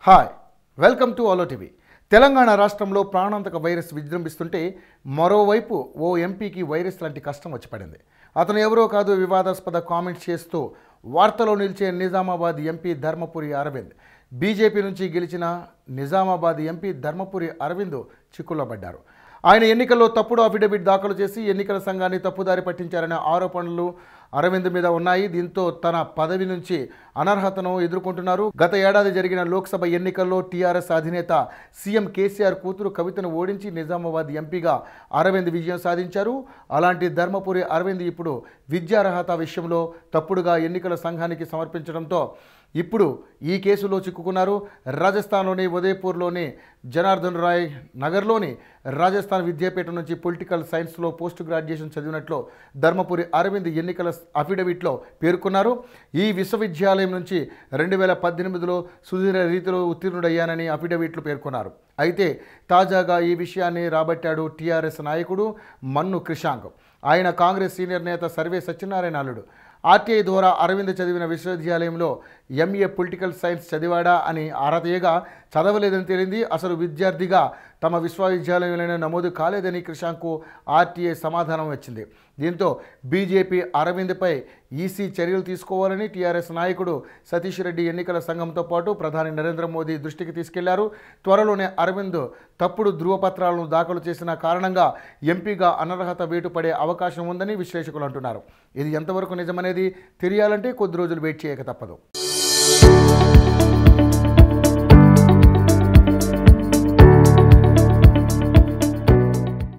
hi welcome to ఆలో TV Telangana రాష్ట్రంలో ప్రాణాంతక వైరస్ విజృంభిస్తుంటే మరోవైపు ఓ ఎంపీకి వైరస్ లాంటి కష్టం వచ్చి పడింది అతను ఎవరో కాదు వివాదాస్పద కామెంట్స్ చేస్తూ వార్తలో నిలిచే నిజామాబాద్ ఎంపీ ధర్మపురి అరవింద్ బీజేపీ నుంచి గెలిచిన నిజామాబాద్ ఎంపీ ధర్మపురి అరవింద్ చిక్కుల్లో పడ్డారు ఆయన ఎన్నికల్లో తప్పుడు అఫిడవిట్ దాఖలు చేసి ఎన్నికల సంఘాన్ని తప్పుదారి పట్టించారనే ఆరోపణలు అరవింద్ మీద ఉన్నాయి దీంతో తన పదవి నుంచి అనర్హతను ఎదుర్కొంటున్నారు గత ఏడాది జరిగిన లోక్సభ ఎన్నికల్లో టీఆర్ఎస్ అధినేత సీఎం కేసీఆర్ కూతురు కవితను ఓడించి నిజామాబాద్ ఎంపీగా అరవింద్ విజయం సాధించారు అలాంటి ధర్మపురి అరవింద్ ఇప్పుడు విద్యార్హత విషయంలో తప్పుడుగా ఎన్నికల సంఘానికి సమర్పించడంతో ఇప్పుడు ఈ కేసులో చిక్కుకున్నారు రాజస్థాన్లోని ఉదయపూర్లోని జనార్దన్ రాయ్ నగర్లోని రాజస్థాన్ విద్యాపీఠం నుంచి పొలిటికల్ సైన్స్లో పోస్ట్ గ్రాడ్యుయేషన్ చదివినట్లు ధర్మపురి అరవింద్ ఎన్నికల అఫిడవిట్లో పేర్కొన్నారు ఈ విశ్వవిద్యాలయం నుంచి రెండు వేల పద్దెనిమిదిలో సుదీర్ఘ రీతిలో ఉత్తీర్ణుడయ్యానని అఫిడవిట్లు పేర్కొన్నారు అయితే తాజాగా ఈ విషయాన్ని రాబట్టాడు టీఆర్ఎస్ నాయకుడు మన్ను క్రిషాంక్ ఆయన కాంగ్రెస్ సీనియర్ నేత సర్వే సత్యనారాయణ అల్లుడు ఆర్టీఐ ద్వారా అరవింద్ చదివిన విశ్వవిద్యాలయంలో ఎంఏ పొలిటికల్ సైన్స్ చదివాడా అని ఆరా తీయగా చదవలేదని తేలింది అసలు విద్యార్థిగా తమ విశ్వవిద్యాలయంలోనే నమోదు కాలేదని క్రిషాంకు ఆర్టీఐ సమాధానం వచ్చింది దీంతో బీజేపీ అరవింద్పై ఈసీ చర్యలు తీసుకోవాలని టీఆర్ఎస్ నాయకుడు సతీష్ రెడ్డి ఎన్నికల సంఘంతో పాటు ప్రధాని నరేంద్ర మోదీ దృష్టికి తీసుకెళ్లారు త్వరలోనే అరవింద్ తప్పుడు ధృవపత్రాలను దాఖలు చేసిన కారణంగా ఎంపీగా అనర్హత వేటుపడే అవకాశం ఉందని విశ్లేషకులు అంటున్నారు ఇది ఎంతవరకు నిజమనేది తెలియాలంటే కొద్ది రోజులు వెయిట్ చేయక తప్పదు